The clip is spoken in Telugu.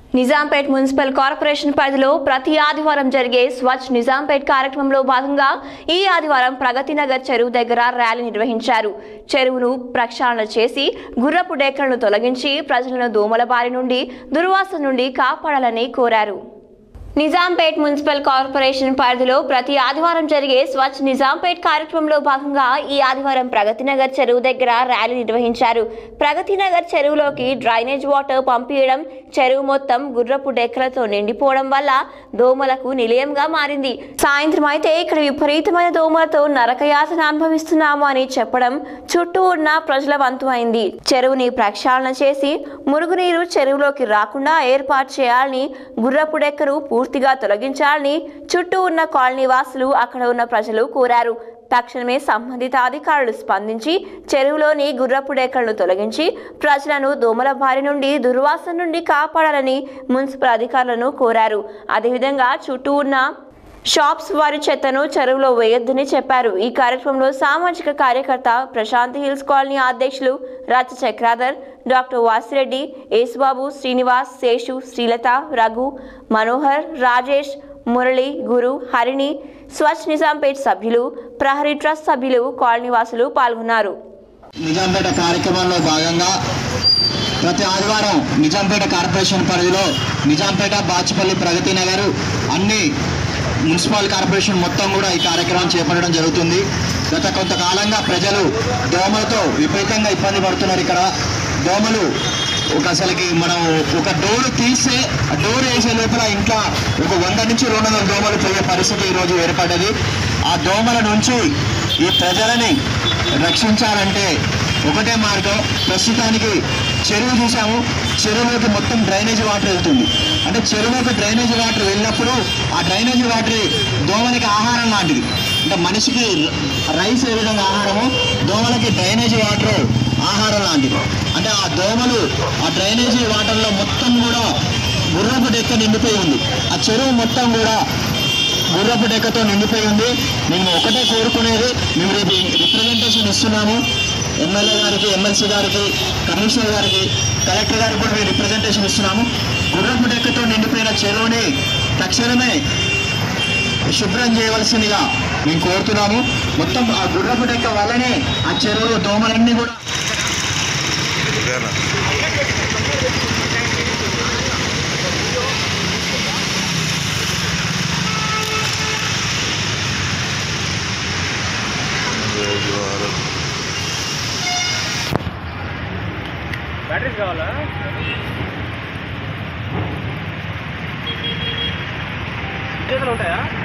నిజాంపేట్ మున్సిపల్ కార్పొరేషన్ పరిధిలో ప్రతి ఆదివారం జరిగే స్వచ్ఛ నిజాంపేట్ కార్యక్రమంలో భాగంగా ఈ ఆదివారం ప్రగతి నగర్ చెరువు దగ్గర ర్యాలీ నిర్వహించారు చెరువును ప్రక్షాళన చేసి గుర్రపు డేకలను తొలగించి ప్రజలను దోమల బారి నుండి దుర్వాసన నుండి కాపాడాలని కోరారు నిజాంపేట్ మున్సిపల్ కార్పొరేషన్ పరిధిలో ప్రతి ఆదివారం జరిగే స్వచ్ఛ నిజాంపేట్ కార్యక్రమంలో భాగంగా ఈ ఆదివారం ప్రగతి నగర్ చెరువు దగ్గర ర్యాలీ నిర్వహించారు ప్రగతి నగర్ చెరువులోకి డ్రైనేజ్ వాటర్ పంపించడం చెరువు మొత్తం గుర్రపు డెక్కలతో నిండిపోవడం వల్ల దోమలకు నిలయంగా మారింది సాయంత్రం అయితే ఇక్కడ విపరీతమైన దోమలతో నరకయాతన అనుభవిస్తున్నాము అని చెప్పడం చుట్టూ ఉన్న ప్రజల వంతు అయింది చెరువుని ప్రక్షాళన చేసి మురుగునీరు చెరువులోకి రాకుండా ఏర్పాటు చేయాలని గుర్రపు డెక్కను పూర్తిగా తొలగించాలని చుట్టూ ఉన్న కాలనీ వాసులు అక్కడ ఉన్న ప్రజలు కోరారు తక్షణమే సంబంధిత అధికారులు స్పందించి చెరువులోని గుర్రపు డెక్కలను తొలగించి ప్రజలను దోమల బారి నుండి దుర్వాసన నుండి కాపాడాలని మున్సిపల్ అధికారులను కోరారు అదేవిధంగా చుట్టూ ఉన్న షాప్స్ వారి చెత్తను చెరువులో వేయొద్దని చెప్పారు ఈ కార్యక్రమంలో సామాజిక కార్యకర్త ప్రశాంత్ హిల్స్ కాలనీ అధ్యక్షులు రచ్చ చక్రాధర్ డాక్టర్ వాసిరెడ్డి యేసుబాబు శ్రీనివాస్ శేషు శ్రీలత రఘు మనోహర్ రాజేష్ మురళి గురు హరిణి స్వచ్ఛ నిజాంపేట్ సభ్యులు ప్రహరీ ట్రస్ట్ సభ్యులు కాలనీ వాసులు పాల్గొన్నారు నిజాంపేట కార్యక్రమంలో భాగంగా ప్రతి ఆదివారం నిజాంపేట కార్పొరేషన్ పరిధిలో నిజాంపేట బాచిపల్లి ప్రగతి నగర్ అన్ని మున్సిపల్ కార్పొరేషన్ మొత్తం కూడా ఈ కార్యక్రమం చేపట్టడం జరుగుతుంది గత కొంతకాలంగా ప్రజలు దోమలతో విపరీతంగా ఇబ్బంది పడుతున్నారు ఇక్కడ దోమలు ఒక అసలుకి మనం ఒక డోర్ తీస్తే ఆ డోర్ వేసే లోపల ఇంట్లో ఒక వంద నుంచి రెండు వందల దోమలు పోయే పరిస్థితి ఈరోజు ఏర్పడ్డది ఆ దోమల నుంచి ఈ ప్రజలని రక్షించాలంటే ఒకటే మార్గం ప్రస్తుతానికి చెరువు చూసాము చెరువులోకి మొత్తం డ్రైనేజ్ వాటర్ వెళ్తుంది అంటే చెరువులోకి డ్రైనేజ్ వాటర్ వెళ్ళినప్పుడు ఆ డ్రైనేజ్ వాటర్ దోమలకి ఆహారం లాంటిది అంటే మనిషికి రైస్ ఏ విధంగా ఆహారము దోమలకి డ్రైనేజ్ వాటర్ ఆహారం లాంటిది అంటే ఆ దోమలు ఆ డ్రైనేజీ వాటర్లో మొత్తం కూడా గుర్రపు డెక్క నిండిపోయి ఉంది ఆ చెరువు మొత్తం కూడా గుర్రపు డెక్కతో నిండిపోయి ఉంది మేము ఒకటే కోరుకునేది మేము రేపు రిప్రజెంటేషన్ ఇస్తున్నాము ఎమ్మెల్యే గారికి ఎమ్మెల్సీ గారికి కమిషనర్ గారికి కలెక్టర్ గారికి కూడా మేము రిప్రజెంటేషన్ ఇస్తున్నాము గుర్రపు డెక్కతో నిండిపోయిన చెరువుని తక్షణమే శుభ్రం చేయవలసిందిగా మేము కోరుతున్నాము మొత్తం ఆ గుర్రపు డెక్క వల్లనే ఆ చెరువులో దోమలన్నీ కూడా బ్యాటరీస్ కావాలా చేతులు ఉంటాయా